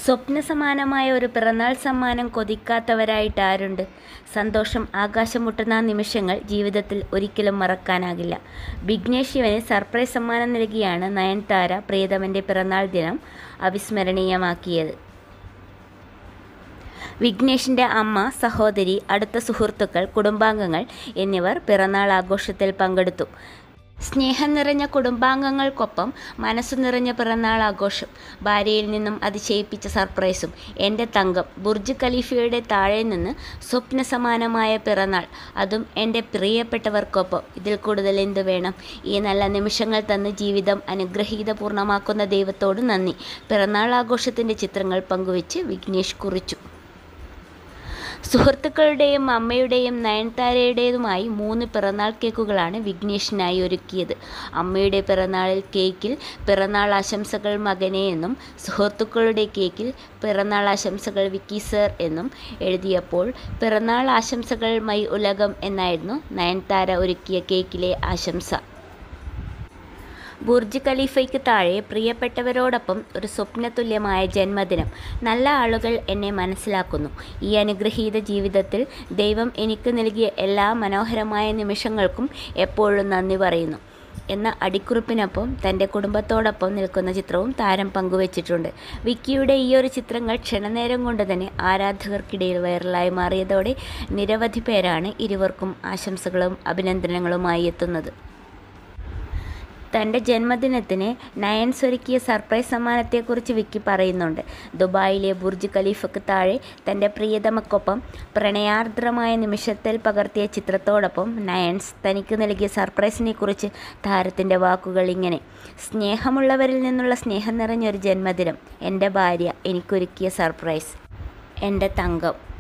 സ്വപ്നസമാനമായ ഒരു പിറന്നാൾ സമ്മാനം കൊതിക്കാത്തവരായിട്ട് ആരുണ്ട് സന്തോഷം ആകാശം മുട്ടുന്ന ആ നിമിഷങ്ങൾ ജീവിതത്തിൽ ഒരിക്കലും മറക്കാനാകില്ല വിഘ്നേഷ് ശിവന് സർപ്രൈസ് സമ്മാനം നൽകിയാണ് നയൻതാര പ്രിയതമൻ്റെ പിറന്നാൾ ദിനം അവിസ്മരണീയമാക്കിയത് വിഘ്നേഷിൻ്റെ അമ്മ സഹോദരി അടുത്ത സുഹൃത്തുക്കൾ കുടുംബാംഗങ്ങൾ എന്നിവർ പിറന്നാൾ ആഘോഷത്തിൽ പങ്കെടുത്തു സ്നേഹം നിറഞ്ഞ കുടുംബാംഗങ്ങൾക്കൊപ്പം മനസ്സു നിറഞ്ഞ പിറന്നാൾ ആഘോഷം ഭാര്യയിൽ നിന്നും അതിശയിപ്പിച്ച സർപ്രൈസും എൻ്റെ തങ്കം ബുർജ് ഖലീഫയുടെ താഴെ നിന്ന് സ്വപ്ന സമാനമായ പിറന്നാൾ അതും എൻ്റെ പ്രിയപ്പെട്ടവർക്കൊപ്പം ഇതിൽ കൂടുതൽ എന്തു വേണം ഈ നല്ല നിമിഷങ്ങൾ തന്ന് ജീവിതം അനുഗ്രഹീതപൂർണ്ണമാക്കുന്ന ദൈവത്തോട് നന്ദി പിറന്നാൾ ആഘോഷത്തിൻ്റെ ചിത്രങ്ങൾ പങ്കുവച്ച് വിഘ്നേഷ് കുറിച്ചു സുഹൃത്തുക്കളുടെയും അമ്മയുടെയും നയൻതാരയുടേതുമായി മൂന്ന് പിറന്നാൾ കേക്കുകളാണ് വിഘ്നേഷിനായി ഒരുക്കിയത് അമ്മയുടെ പിറന്നാളിൽ കേക്കിൽ പിറന്നാൾ ആശംസകൾ മകനെ എന്നും സുഹൃത്തുക്കളുടെ കേക്കിൽ പിറന്നാൾ ആശംസകൾ വിക്കി സർ എന്നും എഴുതിയപ്പോൾ പിറന്നാൾ ആശംസകൾ മൈ ഉലകം എന്നായിരുന്നു നയൻതാര ഒരുക്കിയ കേക്കിലെ ആശംസ ബുർജ് ഖലീഫയ്ക്ക് താഴെ പ്രിയപ്പെട്ടവരോടൊപ്പം ഒരു സ്വപ്നതുല്യമായ ജന്മദിനം നല്ല ആളുകൾ എന്നെ മനസ്സിലാക്കുന്നു ഈ അനുഗ്രഹീത ജീവിതത്തിൽ ദൈവം എനിക്ക് നൽകിയ എല്ലാ മനോഹരമായ നിമിഷങ്ങൾക്കും എപ്പോഴും നന്ദി പറയുന്നു എന്ന അടിക്കുറിപ്പിനൊപ്പം തൻ്റെ കുടുംബത്തോടൊപ്പം നിൽക്കുന്ന ചിത്രവും താരം പങ്കുവച്ചിട്ടുണ്ട് വിക്കിയുടെ ഈ ഒരു ചിത്രങ്ങൾ ക്ഷണനേരം കൊണ്ട് തന്നെ ആരാധകർക്കിടയിൽ വൈറലായി മാറിയതോടെ നിരവധി പേരാണ് ഇരുവർക്കും ആശംസകളും അഭിനന്ദനങ്ങളുമായി എത്തുന്നത് തൻ്റെ ജന്മദിനത്തിന് നയൻസ് ഒരുക്കിയ സർപ്രൈസ് സമ്മാനത്തെക്കുറിച്ച് വിക്കി പറയുന്നുണ്ട് ദുബായിലെ ബുർജ് ഖലീഫയ്ക്ക് താഴെ തൻ്റെ പ്രിയതമക്കൊപ്പം പ്രണയാർദ്രമായ നിമിഷത്തിൽ പകർത്തിയ ചിത്രത്തോടൊപ്പം നയൻസ് തനിക്ക് നൽകിയ സർപ്രൈസിനെ കുറിച്ച് താരത്തിൻ്റെ വാക്കുകൾ ഇങ്ങനെ സ്നേഹമുള്ളവരിൽ നിന്നുള്ള സ്നേഹം നിറഞ്ഞൊരു ജന്മദിനം എൻ്റെ ഭാര്യ എനിക്കൊരുക്കിയ സർപ്രൈസ് എൻ്റെ തങ്കം